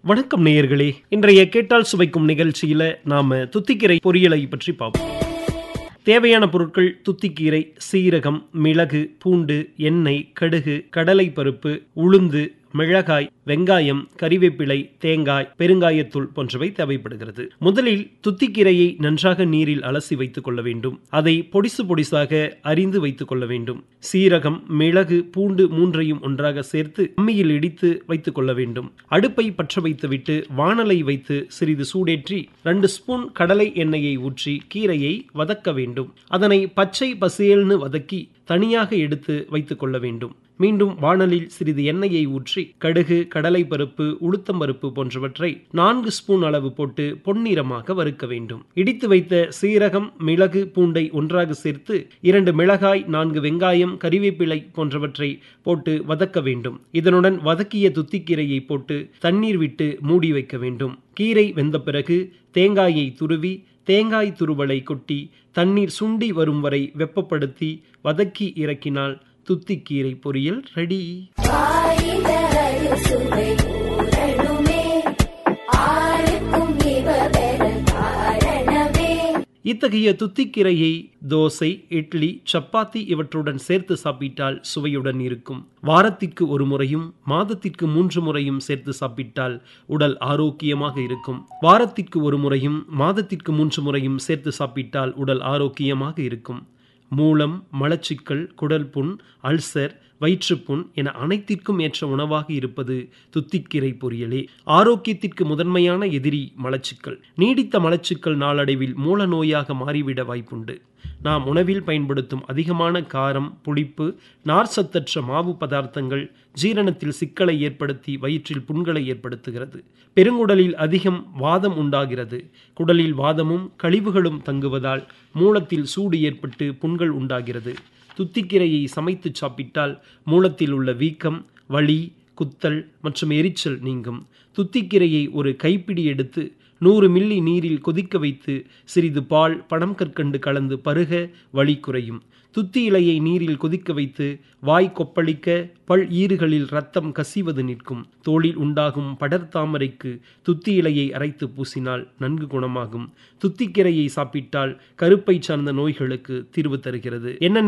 வணக்கம் நேயர்களே இன்றைய கேட்டால் சுவைக்கும் நிகழ்ச்சியில நாம துத்திக்கீரை பொரியலை பற்றி பார்ப்போம் தேவையான பொருட்கள் துத்திக்கீரை சீரகம் மிளகு பூண்டு எண்ணெய் கடுகு கடலை பருப்பு உளுந்து மிளகாய் வெங்காயம் கறிவேப்பிலை தேங்காய் பெருங்காயத்தூள் போன்றவை தேவைப்படுகிறது முதலில் துத்திக்கீரையை நன்றாக நீரில் அலசி வைத்துக் கொள்ள வேண்டும் அதை பொடிசு பொடிசாக அரிந்து வைத்துக் கொள்ள வேண்டும் சீரகம் மிளகு பூண்டு மூன்றையும் ஒன்றாக சேர்த்து அம்மியில் இடித்து வைத்துக் கொள்ள வேண்டும் அடுப்பை பற்ற வைத்துவிட்டு வாணலை வைத்து சிறிது சூடேற்றி ரெண்டு ஸ்பூன் கடலை எண்ணெயை ஊற்றி கீரையை வதக்க வேண்டும் அதனை பச்சை பசேல்னு வதக்கி தனியாக எடுத்து வைத்துக் கொள்ள வேண்டும் மீண்டும் வாணலில் சிறிது எண்ணெயை ஊற்றி கடுகு கடலை பருப்பு உளுத்தம்பருப்பு போன்றவற்றை நான்கு ஸ்பூன் அளவு போட்டு பொன்னிறமாக வறுக்க வேண்டும் இடித்து வைத்த சீரகம் மிளகு பூண்டை ஒன்றாக சேர்த்து இரண்டு மிளகாய் நான்கு வெங்காயம் கறிவேப்பிலை போன்றவற்றை போட்டு வதக்க வேண்டும் இதனுடன் வதக்கிய துத்திக்கீரையை போட்டு தண்ணீர் விட்டு மூடி வைக்க வேண்டும் கீரை வெந்த பிறகு தேங்காயை துருவி தேங்காய் துருவலை கொட்டி தண்ணீர் சுண்டி வரும் வரை வெப்பப்படுத்தி வதக்கி இறக்கினால் துத்திக்கீரை பொரியல் ரெடி ஆயிர அறுசுவை ஊரணுமே ஆருக்கும் இவ பெற காரணமே இத்தகைய துத்திக்கீரையை தோசை இட்லி சப்பாத்தி இவற்றுடன் சேர்த்து சாப்பிட்டால் சுவையுடன் இருக்கும் வாரத்திற்கு ஒரு முறையும் மாதத்திற்கு மூன்று முறையும் சேர்த்து சாப்பிட்டால் உடல் ஆரோக்கியமாக இருக்கும் வாரத்திற்கு ஒரு முறையும் மாதத்திற்கு மூன்று முறையும் சேர்த்து சாப்பிட்டால் உடல் ஆரோக்கியமாக இருக்கும் மூலம் மலச்சிக்கல் குடல் புண் அல்சர் வயிற்றுப்புண் என அனைத்திற்கும் ஏற்ற உணவாக இருப்பது துத்திக்கீரை பொரியலே ஆரோக்கியத்திற்கு முதன்மையான எதிரி மலச்சிக்கல் நீடித்த மலச்சிக்கல் நாளடைவில் மூல நோயாக மாறிவிட வாய்ப்புண்டு நாம் உணவில் பயன்படுத்தும் அதிகமான காரம் புளிப்பு நார்சத்தற்ற மாவு பதார்த்தங்கள் ஜீரணத்தில் சிக்கலை ஏற்படுத்தி வயிற்றில் புண்களை ஏற்படுத்துகிறது பெருங்குடலில் அதிகம் வாதம் உண்டாகிறது குடலில் வாதமும் கழிவுகளும் தங்குவதால் மூலத்தில் சூடு ஏற்பட்டு புண்கள் உண்டாகிறது துத்திக்கீரையை சமைத்து சாப்பிட்டால் மூலத்தில் உள்ள வீக்கம் வலி குத்தல் மற்றும் எரிச்சல் நீங்கும் துத்திக்கீரையை ஒரு கைப்பிடி எடுத்து நூறு மில்லி நீரில் கொதிக்க வைத்து சிறிது பால் பனம் கற்கண்டு கலந்து பருக வலி குறையும் துத்தி இலையை நீரில் கொதிக்க வைத்து வாய் கொப்பளிக்க பல் ஈறுகளில் ரத்தம் கசிவது நிற்கும் தோளில் உண்டாகும் படர்தாமரைக்கு துத்தி இலையை அரைத்து பூசினால் நன்கு குணமாகும் துத்திக்கீரையை சாப்பிட்டால் கருப்பை சார்ந்த நோய்களுக்கு தீர்வு தருகிறது என்ன